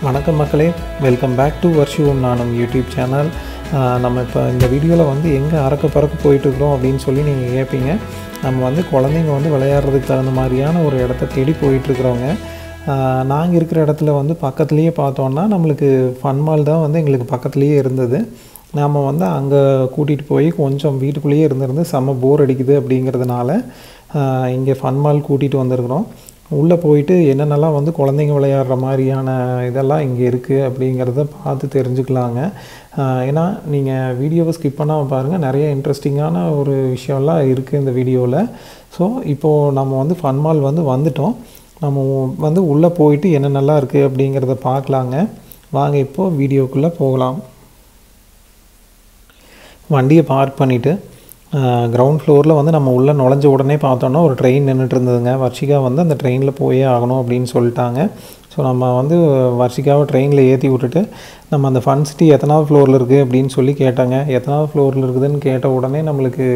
வணக்கம் மக்களே welcome back to வர்ஷுவம் நானும் யூடியூப் சேனல் நம்ம இப்போ இந்த வீடியோவில் வந்து எங்கே அறக்க பறக்க போயிட்டுருக்குறோம் அப்படின்னு சொல்லி நீங்கள் கேட்பீங்க நம்ம வந்து குழந்தைங்க வந்து விளையாடுறதுக்கு தகுந்த மாதிரியான ஒரு இடத்த தேடி போயிட்டுருக்குறோங்க நாங்கள் இருக்கிற இடத்துல வந்து பக்கத்துலேயே பார்த்தோன்னா நம்மளுக்கு ஃபன் மால் தான் வந்து எங்களுக்கு பக்கத்துலேயே இருந்தது நாம் வந்து அங்கே கூட்டிகிட்டு போய் கொஞ்சம் வீட்டுக்குள்ளேயே இருந்திருந்து செம்ம போர் அடிக்குது அப்படிங்கிறதுனால இங்கே ஃபன் மால் கூட்டிகிட்டு வந்திருக்கிறோம் உள்ளே போயிட்டு என்னென்னலாம் வந்து குழந்தைங்க விளையாடுற மாதிரியான இதெல்லாம் இங்கே இருக்குது அப்படிங்கிறத பார்த்து தெரிஞ்சுக்கலாங்க ஏன்னா நீங்கள் வீடியோவை ஸ்கிப் பண்ணாமல் பாருங்கள் நிறைய இன்ட்ரெஸ்டிங்கான ஒரு விஷயம்லாம் இருக்குது இந்த வீடியோவில் ஸோ இப்போது நம்ம வந்து ஃபன் மால் வந்து வந்துட்டோம் நம்ம வந்து உள்ளே போயிட்டு என்னென்னலாம் இருக்குது அப்படிங்கிறத பார்க்கலாங்க வாங்க இப்போது வீடியோக்குள்ளே போகலாம் வண்டியை பார்க் பண்ணிவிட்டு கிரவுண்ட் ஃப்ளோரில் வந்து நம்ம உள்ளே நுழைஞ்ச உடனே பார்த்தோன்னா ஒரு ட்ரெயின் நின்றுட்டு இருந்ததுங்க வர்ஷிகா வந்து அந்த ட்ரெயினில் போயே ஆகணும் அப்படின்னு சொல்லிட்டாங்க ஸோ நம்ம வந்து வர்ஷிகாவை ட்ரெயினில் ஏற்றி விட்டுட்டு நம்ம அந்த ஃபன் சிட்டி எத்தனாவது ஃப்ளோரில் இருக்குது அப்படின்னு சொல்லி கேட்டாங்க எத்தனாவது ஃப்ளோரில் இருக்குதுன்னு கேட்ட உடனே நம்மளுக்கு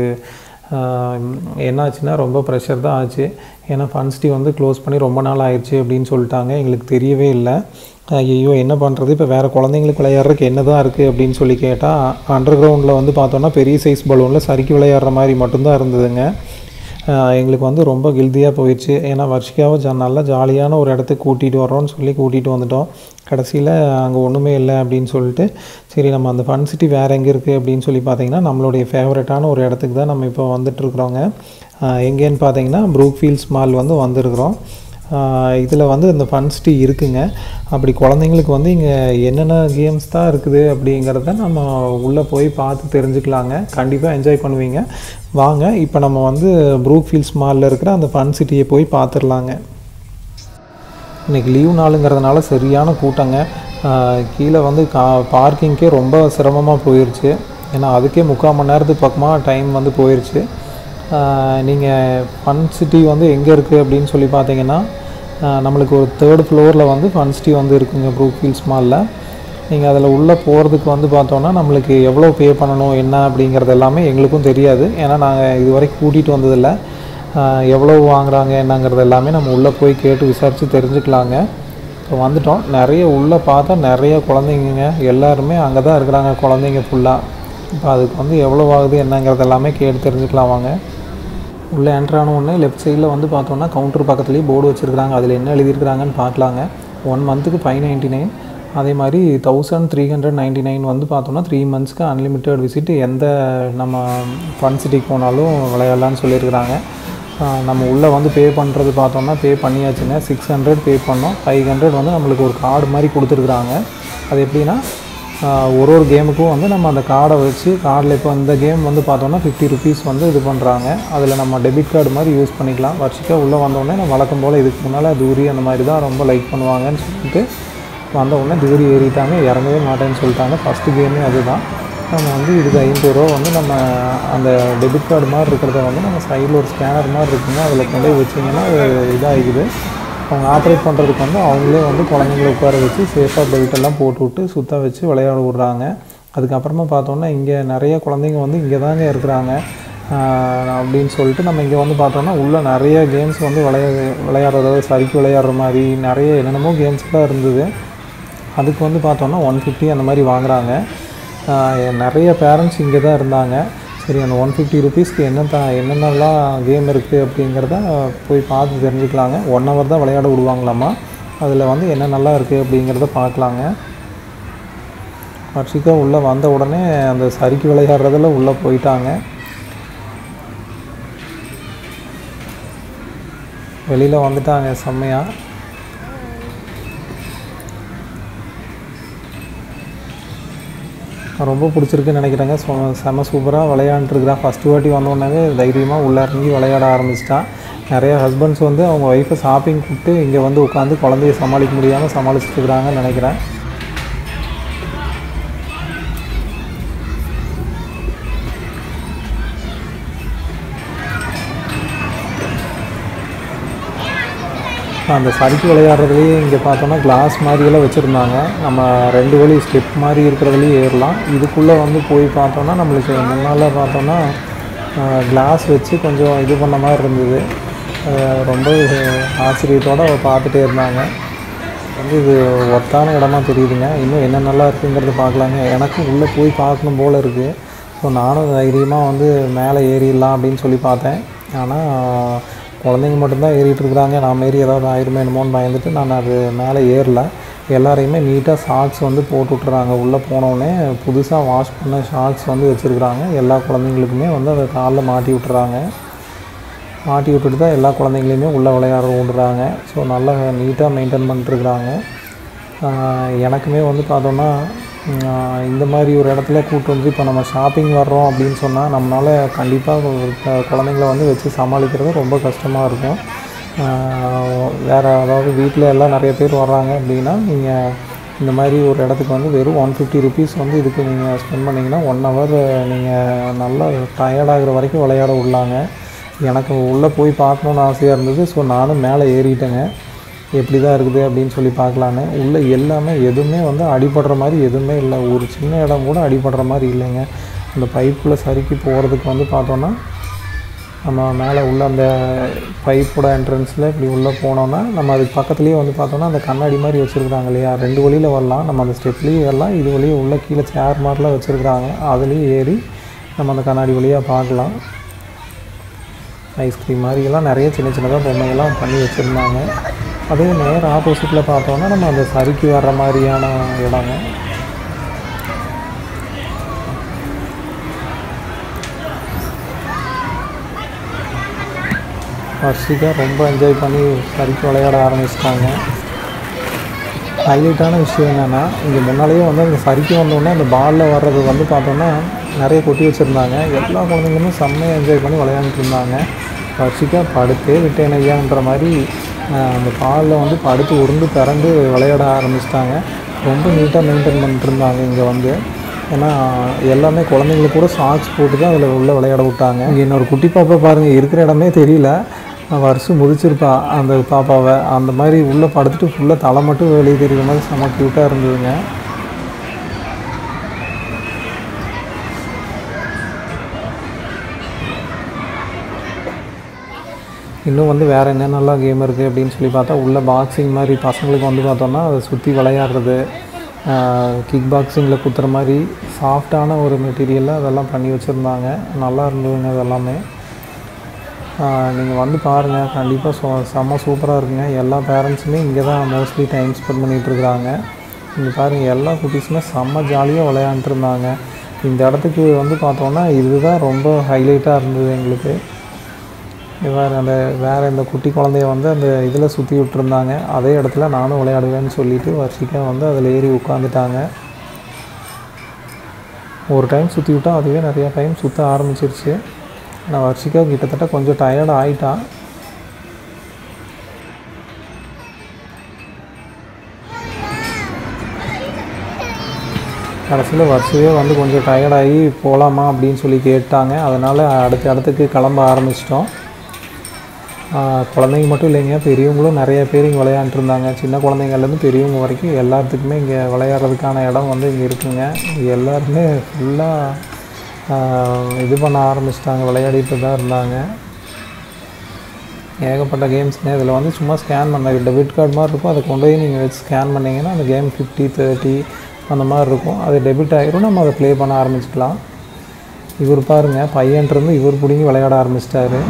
என்னாச்சுன்னா ரொம்ப ப்ரெஷர் தான் ஆச்சு ஏன்னா ஃபன் சிட்டி வந்து க்ளோஸ் பண்ணி ரொம்ப நாள் ஆயிடுச்சு அப்படின்னு சொல்லிட்டாங்க எங்களுக்கு தெரியவே இல்லை ஐயோ என்ன பண்ணுறது இப்போ வேறு குழந்தைங்களுக்கு விளையாடுறதுக்கு என்ன தான் இருக்குது அப்படின்னு சொல்லி கேட்டால் அண்டர் கிரவுண்டில் வந்து பார்த்தோன்னா பெரிய சைஸ் பலூனில் சறுக்கி விளையாடுற மாதிரி மட்டும்தான் இருந்ததுங்க எங்களுக்கு வந்து ரொம்ப கில்தியாக போயிடுச்சு ஏன்னா வர்ஷிக்காவை ஜா நல்லா ஜாலியான ஒரு இடத்துக்கு கூட்டிகிட்டு வரோன்னு சொல்லி கூட்டிகிட்டு வந்துட்டோம் கடைசியில் அங்கே ஒன்றுமே இல்லை அப்படின்னு சொல்லிட்டு சரி நம்ம அந்த ஃபன் சிட்டி வேறு எங்கே இருக்குது அப்படின்னு சொல்லி பார்த்தீங்கன்னா நம்மளுடைய ஃபேவரட்டான ஒரு இடத்துக்கு தான் நம்ம இப்போ வந்துட்டுருக்குறோங்க எங்கேன்னு பார்த்தீங்கன்னா ப்ரூக் ஃபீல்ட்ஸ் மால் வந்து வந்திருக்கிறோம் இதில் வந்து இந்த ஃபன் சிட்டி இருக்குங்க அப்படி குழந்தைங்களுக்கு வந்து இங்கே என்னென்ன கேம்ஸ் தான் இருக்குது அப்படிங்கிறத நம்ம உள்ளே போய் பார்த்து தெரிஞ்சுக்கலாங்க கண்டிப்பாக என்ஜாய் பண்ணுவீங்க வாங்க இப்போ நம்ம வந்து ப்ரூக் ஃபீல்ட்ஸ் மாலில் இருக்கிற அந்த ஃபன் சிட்டியை போய் பார்த்துடலாங்க இன்றைக்கி லீவ் நாளுங்கிறதுனால சரியான கூட்டங்க கீழே வந்து கா பார்க்கிங்க்கே ரொம்ப சிரமமாக போயிடுச்சு ஏன்னா அதுக்கே முக்கால் மணி நேரத்துக்கு பக்கமாக டைம் வந்து போயிடுச்சு நீங்கள் ஃபன் சிட்டி வந்து எங்கே இருக்குது அப்படின்னு சொல்லி பார்த்தீங்கன்னா நம்மளுக்கு ஒரு தேர்ட் ஃப்ளோரில் வந்து ஃபன் சிட்டி வந்து இருக்குங்க ப்ரூக் ஃபீல்ட்ஸ் மாலில் நீங்கள் அதில் உள்ளே போகிறதுக்கு வந்து பார்த்தோன்னா நம்மளுக்கு எவ்வளோ பே பண்ணணும் என்ன அப்படிங்கிறது எல்லாமே எங்களுக்கும் தெரியாது ஏன்னா நாங்கள் இது வரைக்கும் கூட்டிகிட்டு வந்ததில்லை எவ்வளோ வாங்குகிறாங்க என்னங்கிறது எல்லாமே நம்ம உள்ளே போய் கேட்டு விசாரித்து தெரிஞ்சுக்கலாங்க இப்போ வந்துட்டோம் நிறைய உள்ளே பார்த்தா நிறைய குழந்தைங்க எல்லாருமே அங்கே தான் இருக்கிறாங்க குழந்தைங்க ஃபுல்லாக இப்போ அதுக்கு வந்து எவ்வளோ ஆகுது என்னங்கிறது எல்லாமே கேட்டு தெரிஞ்சுக்கலாம் வாங்க உள்ளே என்ட்ரான உடனே லெஃப்ட் சைடில் வந்து பார்த்தோன்னா கவுண்டர் பக்கத்துலேயே போர்டு வச்சுருக்காங்க அதில் என்ன எழுதியிருக்கிறாங்கன்னு பார்க்கலாங்க ஒன் மந்த்துக்கு ஃபைவ் நைன்ட்டி நைன் அதே மாதிரி thousand three hundred ninety nine வந்து பார்த்தோன்னா த்ரீ மந்த்ஸ்க்கு அன்லிமிட்டட் விசிட் எந்த நம்ம ஃபன் சிட்டிக்கு போனாலும் விளையாடலான்னு சொல்லியிருக்கிறாங்க நம்ம உள்ளே வந்து பே பண்ணுறது பார்த்தோம்னா பே பண்ணியாச்சுங்க சிக்ஸ் ஹண்ட்ரட் பே பண்ணோம் ஃபைவ் ஹண்ட்ரட் வந்து நம்மளுக்கு ஒரு கார்டு மாதிரி கொடுத்துருக்குறாங்க அது எப்படின்னா ஒரு ஒரு கேமுக்கும் வந்து நம்ம அந்த கார்டை வச்சு கார்டில் இப்போ இந்த கேம் வந்து பார்த்தோன்னா ஃபிஃப்டி ருபீஸ் வந்து இது பண்ணுறாங்க அதில் நம்ம டெபிட் கார்டு மாதிரி யூஸ் பண்ணிக்கலாம் வருஷிக்கா உள்ளே வந்தோடனே நம்ம வழக்கம் போல் இதுக்கு முன்னால் தூரி அந்த மாதிரி தான் ரொம்ப லைக் பண்ணுவாங்கன்னு சொல்லிட்டு வந்த உடனே தூரி ஏறிட்டாங்க இறங்கவே மாட்டேன்னு சொல்லிட்டாங்க ஃபஸ்ட்டு கேமே அதுதான் நம்ம வந்து இதுக்கு ஐம்பது ரூபா வந்து நம்ம அந்த டெபிட் கார்டு மாதிரி இருக்கிறத வந்து நம்ம சைடில் ஒரு ஸ்கேனர் மாதிரி இருக்குங்க அதில் கொண்டு போய் வச்சிங்கன்னா அது இதாகிடுது அவங்க ஆப்ரேட் பண்ணுறதுக்கு வந்து அவங்களே வந்து குழந்தைங்கள உட்கார வச்சு சேஃபாக பெல்ட் எல்லாம் போட்டு விட்டு சுத்த வச்சு விளையாட விட்றாங்க அதுக்கப்புறமா பார்த்தோன்னா இங்கே நிறைய குழந்தைங்க வந்து இங்கே தாங்க இருக்கிறாங்க அப்படின்னு சொல்லிட்டு நம்ம இங்கே வந்து பார்த்தோன்னா உள்ளே நிறைய கேம்ஸ் வந்து விளையா விளையாடுறது சறுக்கி விளையாடுற மாதிரி நிறைய என்னென்னமோ கேம்ஸ்லாம் இருந்தது அதுக்கு வந்து பார்த்தோன்னா ஒன் ஃபிஃப்டி அந்த மாதிரி வாங்குகிறாங்க நிறைய பேரண்ட்ஸ் இங்கே தான் இருந்தாங்க சரி அந்த ஒன் ஃபிஃப்டி ருபீஸ்க்கு என்ன த என்னென்னலாம் கேம் இருக்குது அப்படிங்கிறத போய் பார்த்து தெரிஞ்சுக்கலாங்க ஒன் ஹவர் தான் விளையாட விடுவாங்களாமா அதில் வந்து என்னென்னலாம் இருக்குது அப்படிங்கிறத பார்க்கலாங்க வர்ஷிக்கா உள்ளே வந்த உடனே அந்த சறுக்கி விளையாடுறதில் உள்ளே போயிட்டாங்க வெளியில் வந்துட்டாங்க செம்மையாக ரொம்ப பிடிச்சிருக்குன்னு நினைக்கிறேங்க ஸோ செம சூப்பராக விளையாண்டுருக்குறான் ஃபஸ்ட்டு வாட்டி வந்தோடனே தைரியமாக உள்ளே இறங்கி விளையாட ஆரம்பிச்சிட்டான் நிறைய ஹஸ்பண்ட்ஸ் வந்து அவங்க ஒய்ஃபை ஷாப்பிங் கூப்பிட்டு இங்கே வந்து உட்காந்து குழந்தைய சமாளிக்க முடியாமல் சமாளிச்சுட்டுருக்குறாங்கன்னு நினைக்கிறேன் அந்த சறுக்கி விளையாடுறதுலேயே இங்கே பார்த்தோன்னா கிளாஸ் மாதிரியெல்லாம் வச்சுருந்தாங்க நம்ம ரெண்டு வழி ஸ்டெப் மாதிரி இருக்கிறதுலையும் ஏறலாம் இதுக்குள்ளே வந்து போய் பார்த்தோன்னா நம்மளுக்கு முன்னால் பார்த்தோன்னா கிளாஸ் வச்சு கொஞ்சம் இது பண்ண மாதிரி இருந்தது ரொம்ப ஆச்சரியத்தோடு பார்த்துட்டே இருந்தாங்க வந்து இது ஒர்த்தான இடமா தெரியுதுங்க இன்னும் என்ன நல்லா இருக்குங்கிறது பார்க்கலாங்க எனக்கும் உள்ளே போய் பார்க்கணும் போல் இருக்குது ஸோ நானும் தைரியமாக வந்து மேலே ஏறிடலாம் அப்படின்னு சொல்லி பார்த்தேன் ஆனால் குழந்தைங்க மட்டும்தான் ஏறிட்டு இருக்கிறாங்க நான் மாரி ஏதாவது ஆயிருமே என்னமோன்னு பயந்துட்டு நான் அது மேலே ஏறல எல்லாரையுமே நீட்டாக ஷார்ட்ஸ் வந்து போட்டு விட்றாங்க உள்ளே போனோடனே புதுசாக வாஷ் பண்ண ஷார்ட்ஸ் வந்து வச்சுருக்குறாங்க எல்லா குழந்தைங்களுக்குமே வந்து அதை காலில் மாட்டி விட்டுறாங்க மாட்டி விட்டுட்டு தான் எல்லா குழந்தைங்களையுமே உள்ளே விளையாட விடுறாங்க ஸோ நல்லா நீட்டாக மெயின்டைன் பண்ணிட்டுருக்குறாங்க எனக்குமே வந்து பார்த்தோன்னா ஆஹ் இந்த மாதிரி ஒரு இடத்துல கூட்டு வந்து இப்போ நம்ம ஷாப்பிங் வர்றோம் அப்படின்னு சொன்னால் நம்மளால் கண்டிப்பாக குழந்தைங்கள வந்து வச்சு சமாளிக்கிறது ரொம்ப கஷ்டமாக இருக்கும் ஆஹ் வேறு அதாவது வீட்டில் எல்லாம் நிறைய பேர் வர்றாங்க அப்படின்னா நீங்கள் இந்த மாதிரி ஒரு இடத்துக்கு வந்து வெறும் ஒன் ஃபிஃப்டி ருபீஸ் வந்து இதுக்கு நீங்கள் ஸ்பெண்ட் பண்ணிங்கன்னா ஒன் ஹவர் நீங்கள் நல்லா டயர்டாகிற வரைக்கும் விளையாட விடலாங்க எனக்கு உள்ளே போய் பார்க்கணுன்னு ஆசையாக இருந்தது ஸோ நானும் மேலே ஏறிட்டேங்க எப்படி தான் இருக்குது அப்படின்னு சொல்லி பார்க்கலான்னு உள்ளே எல்லாமே எதுவுமே வந்து அடிபடுற மாதிரி எதுவுமே இல்லை ஒரு சின்ன இடம் கூட அடிபடுற மாதிரி இல்லைங்க அந்த பைப்புக்குள்ளே சறுக்கி போகிறதுக்கு வந்து பார்த்தோன்னா நம்ம மேலே உள்ள அந்த பைப்போட என்ட்ரன்ஸில் இப்படி உள்ளே போனோன்னா நம்ம அதுக்கு பக்கத்துலேயே வந்து பார்த்தோன்னா அந்த கண்ணாடி மாதிரி வச்சுருக்குறாங்க இல்லையா ரெண்டு வழியில் வரலாம் நம்ம அந்த ஸ்டெப்லேயும் ஏறலாம் இது வழியே உள்ள கீழே சேர் மாதிரிலாம் வச்சுருக்குறாங்க அதுலேயும் ஏறி நம்ம அந்த கண்ணாடி வழியாக பார்க்கலாம் ஐஸ்கிரீம் மாதிரியெல்லாம் நிறைய சின்ன சின்னதாக பொம்மையெல்லாம் பண்ணி வச்சுருந்தாங்க அதே நேர் ஆப்போசிட்டில் பார்த்தோன்னா நம்ம அந்த சறுக்கி வர்ற மாதிரியான இடங்க வர்ஷிகா ரொம்ப என்ஜாய் பண்ணி சறுக்கி விளையாட ஆரம்பிச்சிட்டாங்க ஹைலைட்டான விஷயம் என்னென்னா இங்கே முன்னாலேயே வந்து அந்த சறுக்கி வந்தோடனே அந்த பாலில் வர்றது வந்து பார்த்தோன்னா நிறைய கொட்டி வச்சுருந்தாங்க எல்லா குழந்தைங்களுமே செம்மையாக என்ஜாய் பண்ணி விளையாண்டுட்டு இருந்தாங்க வர்ஷிகா படுத்தே விட்டேன் ஐயான்ற மாதிரி ஆஹ், அந்த பாலில் வந்து படுத்து உருண்டு பிறண்டு விளையாட ஆரம்பிச்சிட்டாங்க ரொம்ப நீட்டாக மெயின்டைன் பண்ணிட்டு இருந்தாங்க இங்கே வந்து ஏன்னா எல்லாமே குழந்தைங்களுக்கு கூட சாக்ஸ் போட்டு தான் அதில் உள்ள விளையாட விட்டாங்க இங்கே இன்னொரு குட்டி பாப்பா பாருங்கள் இருக்கிற இடமே தெரியல வருஷம் முதிச்சிருப்பா அந்த பாப்பாவை அந்த மாதிரி உள்ளே படுத்துட்டு ஃபுல்லாக தலை மட்டும் வெளியே தெரியுற மாதிரி செம்ம க்யூட்டாக இருந்ததுங்க இன்னும் வந்து வேறு என்னென்னலாம் கேம் இருக்குது அப்படின்னு சொல்லி பார்த்தா உள்ள பாக்ஸிங் மாதிரி பசங்களுக்கு வந்து பார்த்தோம்னா அதை சுற்றி விளையாடுறது கிக் பாக்ஸிங்கில் குத்துற மாதிரி சாஃப்டான ஒரு மெட்டீரியலில் அதெல்லாம் பண்ணி வச்சுருந்தாங்க நல்லா இருந்ததுங்க அதெல்லாமே நீங்கள் வந்து பாருங்கள் கண்டிப்பாக சோ செம்ம சூப்பராக இருக்குங்க எல்லா பேரண்ட்ஸுமே இங்கே தான் மோஸ்ட்லி டைம் ஸ்பெண்ட் பண்ணிகிட்ருக்குறாங்க இங்கே பாருங்கள் எல்லா குட்டீஸுமே செம்ம ஜாலியாக விளையாண்டுருந்தாங்க இந்த இடத்துக்கு வந்து பார்த்தோன்னா இதுதான் ரொம்ப ஹைலைட்டாக இருந்தது எங்களுக்கு வேறு அந்த வேறு இந்த குட்டி குழந்தைய வந்து அந்த இதில் சுற்றி விட்டுருந்தாங்க அதே இடத்துல நானும் விளையாடுவேன்னு சொல்லிட்டு வர்ஷிக்கா வந்து அதில் ஏறி உட்காந்துட்டாங்க ஒரு டைம் சுற்றி விட்டா அதுவே நிறையா டைம் சுற்ற ஆரம்பிச்சிருச்சு நான் வர்ஷிக்கா கிட்டத்தட்ட கொஞ்சம் டயர்ட் ஆயிட்டா கடைசியில் வர்ஷவே வந்து கொஞ்சம் டயர்டாகி போகலாமா அப்படின்னு சொல்லி கேட்டாங்க அதனால் அடுத்த இடத்துக்கு கிளம்ப ஆரம்பிச்சிட்டோம் ஆஹ் குழந்தைங்க மட்டும் இல்லைங்க பெரியவங்களும் நிறைய பேர் இங்கே விளையாண்டுருந்தாங்க சின்ன குழந்தைங்கள்லேருந்து பெரியவங்க வரைக்கும் எல்லாத்துக்குமே இங்கே விளையாடுறதுக்கான இடம் வந்து இங்கே இருக்குங்க எல்லாருமே ஃபுல்லாக இது பண்ண ஆரம்பிச்சிட்டாங்க விளையாடிட்டு தான் இருந்தாங்க ஏகப்பட்ட கேம்ஸ்ங்க இதில் வந்து சும்மா ஸ்கேன் பண்ண டெபிட் கார்டு மாதிரி இருக்கும் அதை கொண்டு போய் நீங்கள் வச்சு ஸ்கேன் பண்ணிங்கன்னா அந்த கேம் ஃபிஃப்டி தேர்ட்டி அந்த மாதிரி இருக்கும் அது டெபிட் ஆகிரும் நம்ம அதை ப்ளே பண்ண ஆரம்பிச்சுக்கலாம் இவர் பாருங்க பையன்ட்டு இவர் பிடிங்கி விளையாட ஆரம்பிச்சிட்டாரு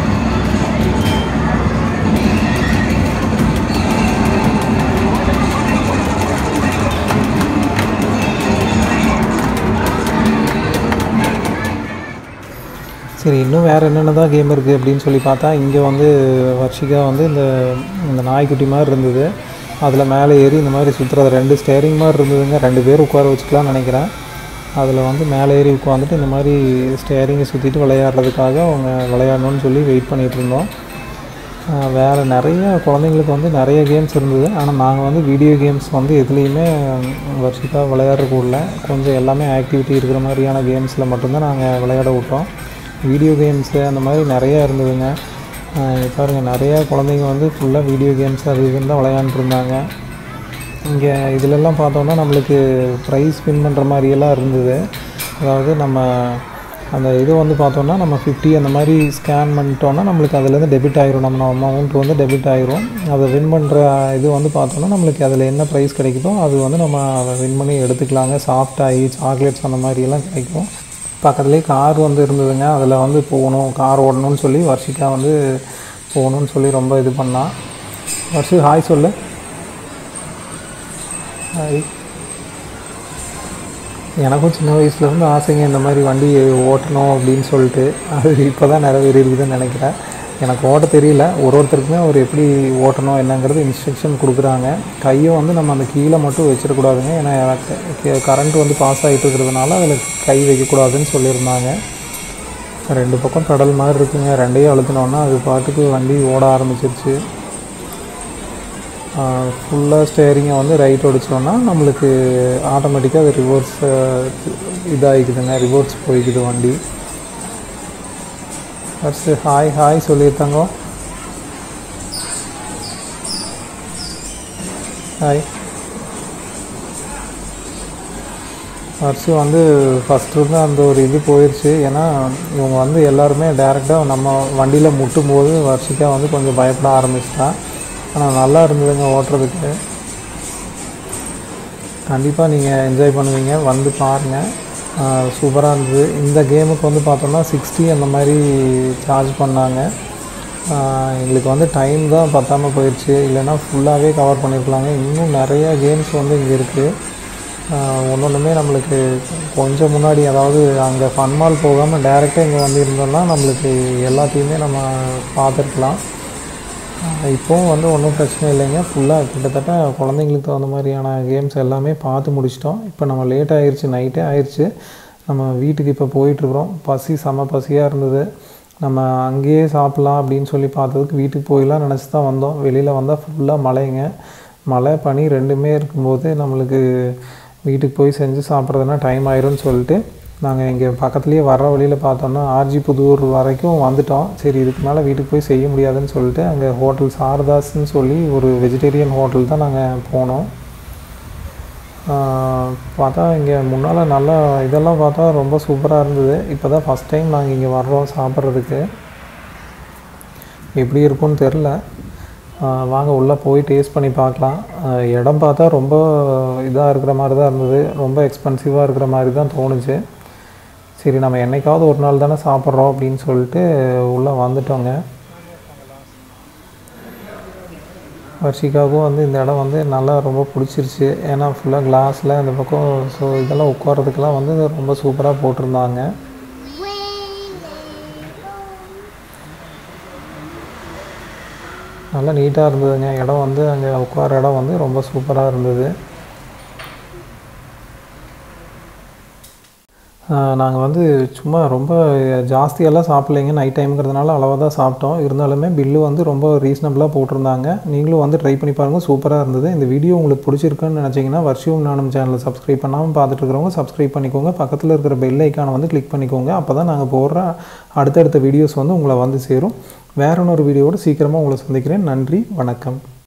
சரி இன்னும் வேறு என்னென்ன தான் கேம் இருக்குது அப்படின்னு சொல்லி பார்த்தா இங்கே வந்து வர்ஷிகா வந்து இந்த இந்த நாய்க்குட்டி மாதிரி இருந்தது அதில் மேலே ஏறி இந்த மாதிரி சுற்றுறது ரெண்டு ஸ்டேரிங் மாதிரி இருந்ததுங்க ரெண்டு பேர் உட்கார வச்சுக்கலாம்னு நினைக்கிறேன் அதில் வந்து மேலே ஏறி உட்காந்துட்டு இந்த மாதிரி ஸ்டேரிங்கை சுற்றிட்டு விளையாடுறதுக்காக அவங்க விளையாடணும்னு சொல்லி வெயிட் பண்ணிகிட்டு இருந்தோம் ஆஹ் வேறு நிறைய குழந்தைங்களுக்கு வந்து நிறைய கேம்ஸ் இருந்தது ஆனால் நாங்கள் வந்து வீடியோ கேம்ஸ் வந்து எதுலேயுமே வர்ஷிக்கா விளையாடுறதுக்கு விடல கொஞ்சம் எல்லாமே ஆக்டிவிட்டி இருக்கிற மாதிரியான கேம்ஸில் மட்டும்தான் நாங்கள் விளையாட விட்டோம் வீடியோ கேம்ஸு அந்த மாதிரி நிறையா இருந்ததுங்க ஆஹ் இங்க பாருங்கள் நிறையா குழந்தைங்க வந்து ஃபுல்லாக வீடியோ கேம்ஸ் அது இதுன்னு தான் விளையாண்டுருந்தாங்க இங்கே இதிலெல்லாம் பார்த்தோம்னா நம்மளுக்கு ப்ரைஸ் வின் பண்ணுற மாதிரியெல்லாம் இருந்தது அதாவது நம்ம அந்த இது வந்து பார்த்தோன்னா நம்ம ஃபிஃப்டி அந்த மாதிரி ஸ்கேன் பண்ணிட்டோன்னா நம்மளுக்கு அதுலேருந்து டெபிட் ஆயிரும் நம்ம அமௌண்ட் வந்து டெபிட் ஆயிரும் அதை வின் பண்ணுற இது வந்து பார்த்தோன்னா நம்மளுக்கு அதில் என்ன ப்ரைஸ் கிடைக்குதோ அது வந்து நம்ம வின் பண்ணி எடுத்துக்கலாங்க சாஃப்ட் ஆகி சாக்லேட்ஸ் அந்த மாதிரியெல்லாம் கிடைக்கும் பக்கத்துலேயே கார் வந்து இருந்ததுங்க அதில் வந்து போகணும் கார் ஓடணும்னு சொல்லி வர்ஷிக்கா வந்து போகணும்னு சொல்லி ரொம்ப இது பண்ணான் வர்ஷி ஹாய் சொல்லு ஹாய் எனக்கும் சின்ன வயசுலேருந்து ஆசைங்க இந்த மாதிரி வண்டி ஓட்டணும் அப்படின்னு சொல்லிட்டு அது இப்போ தான் நிறைவேறி இருக்குதுன்னு நினைக்கிறேன் எனக்கு ஓட்ட தெரியல ஒரு ஒருத்தருக்குமே அவர் எப்படி ஓட்டணும் என்னங்கிறது இன்ஸ்ட்ரக்ஷன் கொடுக்குறாங்க கையை வந்து நம்ம அந்த கீழே மட்டும் வச்சிடக்கூடாதுங்க ஏன்னா கரண்ட் வந்து பாஸ் ஆகிட்டு இருக்கிறதுனால அதில் கை வைக்கக்கூடாதுன்னு சொல்லியிருந்தாங்க ரெண்டு பக்கம் பெடல் மாதிரி இருக்குங்க ரெண்டையும் அழுத்தினோன்னா அது பாட்டுக்கு வண்டி ஓட ஆரம்பிச்சிருச்சு ஃபுல்லாக ஸ்டேரிங்கை வந்து ரைட் ஒடிச்சோன்னா நம்மளுக்கு ஆட்டோமேட்டிக்காக அது ரிவர்ஸ் இதாகிக்குதுங்க ரிவர்ஸ் போய்க்குது வண்டி ஃபர்ஸ்ட்டு ஹாய் ஹாய் சொல்லியிருந்தாங்க ஹாய் ஃபர்ஸ்ட்டு வந்து ஃபஸ்ட்டு இருந்து அந்த ஒரு இது போயிடுச்சு ஏன்னா இவங்க வந்து எல்லாருமே டேரெக்டாக நம்ம வண்டியில் முட்டும் போது வர்ஷிக்காக வந்து கொஞ்சம் பயப்பட ஆரம்பிச்சிட்டான் ஆனால் நல்லா இருந்ததுங்க ஓட்டுறதுக்கு கண்டிப்பாக நீங்கள் என்ஜாய் பண்ணுவீங்க வந்து பாருங்கள் சூப்பராக இருந்தது இந்த கேமுக்கு வந்து பார்த்தோம்னா சிக்ஸ்டி அந்த மாதிரி சார்ஜ் பண்ணாங்க எங்களுக்கு வந்து டைம் தான் பத்தாமல் போயிடுச்சு இல்லைன்னா ஃபுல்லாகவே கவர் பண்ணியிருக்கலாங்க இன்னும் நிறைய கேம்ஸ் வந்து இங்கே இருக்குது ஒன்று ஒன்றுமே நம்மளுக்கு கொஞ்சம் முன்னாடி அதாவது அங்கே ஃபன் மால் போகாமல் டேரெக்டாக இங்கே வந்து இருந்தோம்னா நம்மளுக்கு எல்லாத்தையுமே நம்ம பார்த்துருக்கலாம் இப்போவும் வந்து ஒன்றும் பிரச்சனை இல்லைங்க ஃபுல்லாக கிட்டத்தட்ட குழந்தைங்களுக்கு தகுந்த மாதிரியான கேம்ஸ் எல்லாமே பார்த்து முடிச்சிட்டோம் இப்போ நம்ம லேட் ஆயிடுச்சு நைட்டே ஆயிடுச்சு நம்ம வீட்டுக்கு இப்போ போயிட்டுருக்குறோம் பசி செம பசியாக இருந்தது நம்ம அங்கேயே சாப்பிட்லாம் அப்படின்னு சொல்லி பார்த்ததுக்கு வீட்டுக்கு போயிடலாம் நினச்சி தான் வந்தோம் வெளியில் வந்தால் ஃபுல்லாக மழைங்க மழை பனி ரெண்டுமே இருக்கும்போது நம்மளுக்கு வீட்டுக்கு போய் செஞ்சு சாப்பிட்றதுனா டைம் ஆயிரும்னு சொல்லிட்டு நாங்கள் இங்கே பக்கத்துலேயே வர்ற வழியில் பார்த்தோன்னா ஆர்ஜி புதூர் வரைக்கும் வந்துட்டோம் சரி இதுக்கு மேலே வீட்டுக்கு போய் செய்ய முடியாதுன்னு சொல்லிட்டு அங்கே ஹோட்டல் சாரதாஸ்ன்னு சொல்லி ஒரு வெஜிடேரியன் ஹோட்டல் தான் நாங்கள் போனோம் பார்த்தா இங்கே முன்னால் நல்லா இதெல்லாம் பார்த்தா ரொம்ப சூப்பராக இருந்தது இப்போ தான் ஃபஸ்ட் டைம் நாங்கள் இங்கே வர்றோம் சாப்பிட்றதுக்கு எப்படி இருக்கும்னு தெரில வாங்க உள்ளே போய் டேஸ்ட் பண்ணி பார்க்கலாம் இடம் பார்த்தா ரொம்ப இதாக இருக்கிற மாதிரி தான் இருந்தது ரொம்ப எக்ஸ்பென்சிவாக இருக்கிற மாதிரி தான் தோணுச்சு சரி நம்ம என்றைக்காவது ஒரு நாள் தானே சாப்பிட்றோம் அப்படின்னு சொல்லிட்டு உள்ளே வந்துட்டோங்க வர்ஷிகாவுக்கும் வந்து இந்த இடம் வந்து நல்லா ரொம்ப பிடிச்சிருச்சு ஏன்னா ஃபுல்லாக கிளாஸில் அந்த பக்கம் ஸோ இதெல்லாம் உட்காரதுக்கெலாம் வந்து ரொம்ப சூப்பராக போட்டிருந்தாங்க நல்லா நீட்டாக இருந்ததுங்க இடம் வந்து அங்கே உட்கார இடம் வந்து ரொம்ப சூப்பராக இருந்தது நாங்கள் வந்து சும்மா ரொம்ப ஜாஸ்தியெல்லாம் சாப்பிட்லைங்க நைட் டைமுங்கிறதுனால அளவாக தான் சாப்பிட்டோம் இருந்தாலுமே பில்லு வந்து ரொம்ப ரீசனபிளாக போட்டிருந்தாங்க நீங்களும் வந்து ட்ரை பண்ணி பாருங்கள் சூப்பராக இருந்தது இந்த வீடியோ உங்களுக்கு பிடிச்சிருக்குன்னு நினச்சிங்கன்னா வர்ஷியும் நானும் சேனலை சப்ஸ்கிரைப் பண்ணாமல் பார்த்துட்டு இருக்கிறவங்க சப்ஸ்கிரைப் பண்ணிக்கோங்க பக்கத்தில் இருக்கிற பெல் ஐக்கானை வந்து கிளிக் பண்ணிக்கோங்க அப்போ தான் நாங்கள் போடுற அடுத்தடுத்த வீடியோஸ் வந்து உங்களை வந்து சேரும் வேற ஒரு வீடியோவோடு சீக்கிரமாக உங்களை சந்திக்கிறேன் நன்றி வணக்கம்